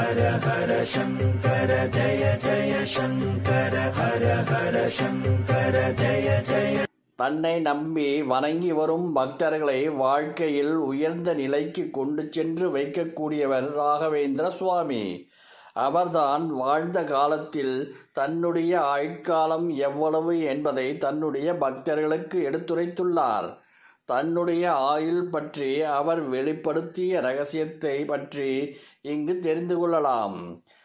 ஹர ஹர சங்கர ஜய ஜய சங்கர ஹர ஹர சங்கர ஜய ஜய தன்னை நம்பி வணங்கி வரும் பக்தர்களை வாழ்க்கையில் உயர்ந்த நிலைக்கு கொண்டு சென்று வைக்கக்கூடியவர் ராகவேந்திர சுவாமி அவர்தான் வாழ்ந்த காலத்தில் தன்னுடைய ஆயுட்காலம் எவ்வளவு என்பதை தன்னுடைய பக்தர்களுக்கு எடுத்துரைத்துள்ளார் தன்னுடைய ஆயுள் பற்றி அவர் வெளிப்படுத்திய ரகசியத்தை பற்றி இங்கு தெரிந்து கொள்ளலாம்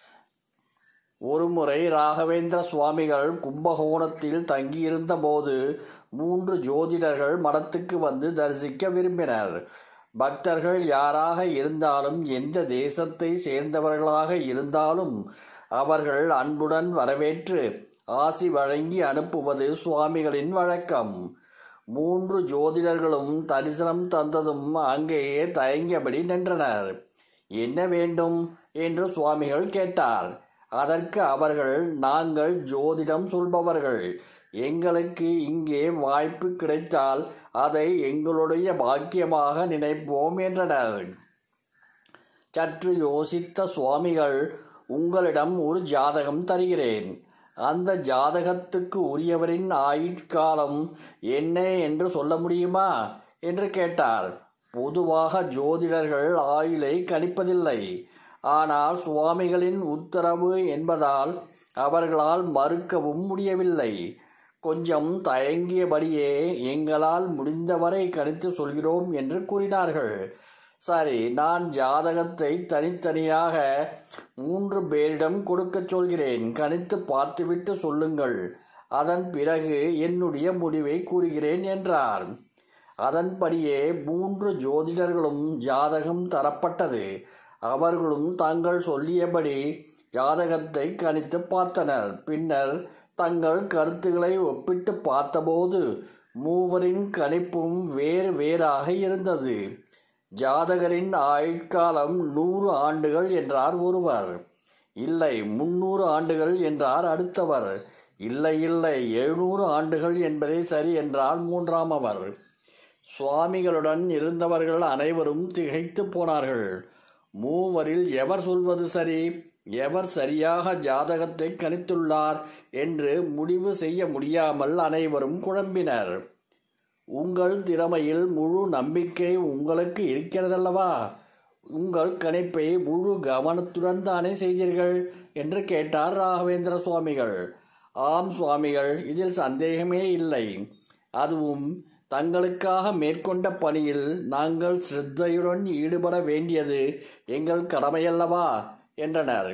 ஒருமுறை ராகவேந்திர சுவாமிகள் கும்பகோணத்தில் தங்கியிருந்த போது மூன்று ஜோதிடர்கள் மடத்துக்கு வந்து தரிசிக்க விரும்பினர் பக்தர்கள் யாராக இருந்தாலும் எந்த தேசத்தை சேர்ந்தவர்களாக இருந்தாலும் அவர்கள் அன்புடன் வரவேற்று ஆசி வழங்கி அனுப்புவது சுவாமிகளின் வழக்கம் மூன்று ஜோதிடர்களும் தரிசனம் தந்ததும் அங்கேயே தயங்கியபடி நின்றனர் என்ன வேண்டும் என்று சுவாமிகள் கேட்டார் அதற்கு அவர்கள் நாங்கள் ஜோதிடம் சொல்பவர்கள் எங்களுக்கு இங்கே வாய்ப்பு கிடைத்தால் அதை எங்களுடைய பாக்கியமாக நினைப்போம் என்றனர் சற்று யோசித்த சுவாமிகள் உங்களிடம் ஒரு ஜாதகம் தருகிறேன் அந்த ஜாதகத்துக்கு உரியவரின் ஆயுட்காலம் என்ன என்று சொல்ல முடியுமா என்று கேட்டார் பொதுவாக ஜோதிடர்கள் ஆயுளை கணிப்பதில்லை ஆனால் சுவாமிகளின் உத்தரவு என்பதால் அவர்களால் மறுக்கவும் முடியவில்லை கொஞ்சம் தயங்கியபடியே எங்களால் முடிந்தவரை கணித்து சொல்கிறோம் என்று கூறினார்கள் சரி நான் ஜாதகத்தை தனித்தனியாக மூன்று பேரிடம் கொடுக்கச் சொல்கிறேன் கணித்து பார்த்துவிட்டு சொல்லுங்கள் அதன் பிறகு என்னுடைய முடிவை கூறுகிறேன் என்றார் அதன்படியே மூன்று ஜோதிடர்களும் ஜாதகம் தரப்பட்டது அவர்களும் தாங்கள் சொல்லியபடி ஜாதகத்தை கணித்து பார்த்தனர் பின்னர் தங்கள் கருத்துக்களை ஒப்பிட்டு பார்த்தபோது மூவரின் கணிப்பும் வேறு வேறாக இருந்தது ஜாதகரின் ஆயுட்காலம் நூறு ஆண்டுகள் என்றார் ஒருவர் இல்லை முன்னூறு ஆண்டுகள் என்றார் அடுத்தவர் இல்லை இல்லை எழுநூறு ஆண்டுகள் என்பதே சரி என்றார் மூன்றாம் அவர் சுவாமிகளுடன் இருந்தவர்கள் அனைவரும் திகைத்து போனார்கள் மூவரில் எவர் சொல்வது சரி எவர் சரியாக ஜாதகத்தை கணித்துள்ளார் என்று முடிவு செய்ய முடியாமல் அனைவரும் குழம்பினர் உங்கள் திறமையில் முழு நம்பிக்கை உங்களுக்கு இருக்கிறதல்லவா உங்கள் கணிப்பை முழு கவனத்துடன் தானே செய்தீர்கள் என்று கேட்டார் ராகவேந்திர சுவாமிகள் ஆம் சுவாமிகள் இதில் சந்தேகமே இல்லை அதுவும் தங்களுக்காக மேற்கொண்ட பணியில் நாங்கள் சிரத்தையுடன் ஈடுபட வேண்டியது எங்கள் கடமையல்லவா என்றனர்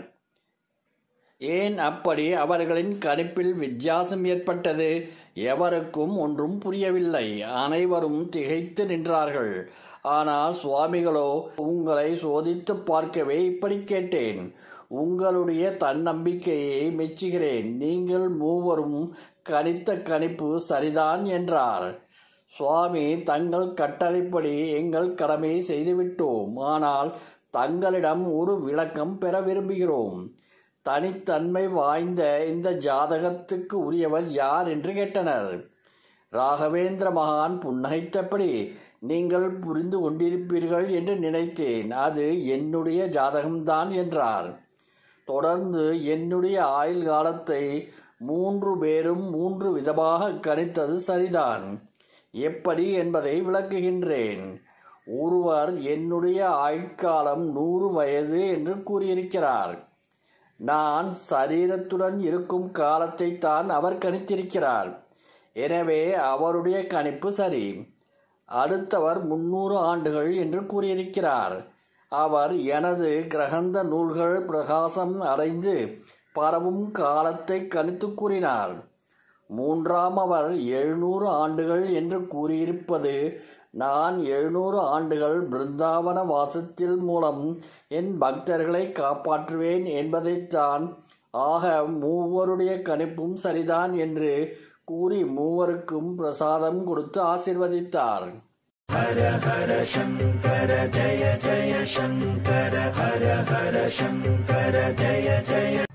ஏன் அப்படி அவர்களின் கணிப்பில் வித்தியாசம் ஏற்பட்டது எவருக்கும் ஒன்றும் புரியவில்லை அனைவரும் திகைத்து நின்றார்கள் ஆனால் சுவாமிகளோ உங்களை சோதித்து பார்க்கவே இப்படி கேட்டேன் உங்களுடைய தன்னம்பிக்கையை மெச்சுகிறேன் நீங்கள் மூவரும் கணித்த கணிப்பு சரிதான் என்றார் சுவாமி தங்கள் கட்டளைப்படி எங்கள் கடமையை செய்துவிட்டோம் ஆனால் தங்களிடம் ஒரு விளக்கம் பெற விரும்புகிறோம் தனித்தன்மை வாய்ந்த இந்த ஜாதகத்துக்கு உரியவர் யார் என்று கேட்டனர் ராகவேந்திர மகான் புன்னகைத்தபடி நீங்கள் புரிந்து கொண்டிருப்பீர்கள் என்று நினைத்தேன் அது என்னுடைய ஜாதகம்தான் என்றார் தொடர்ந்து என்னுடைய ஆயுள் காலத்தை மூன்று பேரும் மூன்று விதமாக கணித்தது சரிதான் எப்படி என்பதை விளக்குகின்றேன் ஒருவர் என்னுடைய ஆயுட்காலம் நூறு வயது என்று கூறியிருக்கிறார் நான் சரீரத்துடன் இருக்கும் காலத்தை தான் அவர் கணித்திருக்கிறார் எனவே அவருடைய கணிப்பு சரி அடுத்தவர் முன்னூறு ஆண்டுகள் என்று கூறியிருக்கிறார் அவர் எனது கிரகந்த நூல்கள் பிரகாசம் அடைந்து பரவும் காலத்தை கணித்து கூறினார் மூன்றாம் அவர் எழுநூறு ஆண்டுகள் என்று கூறியிருப்பது நான் எழுநூறு ஆண்டுகள் பிருந்தாவன வாசத்தில் மூலம் என் பக்தர்களை காப்பாற்றுவேன் என்பதைத்தான் ஆக மூவருடைய கணிப்பும் சரிதான் என்று கூறி மூவருக்கும் பிரசாதம் கொடுத்து ஆசிர்வதித்தார் ஹர ஹர சங்கர ஜய ஜய சங்கர ஹர ஹர சங்கர ஜய ஜய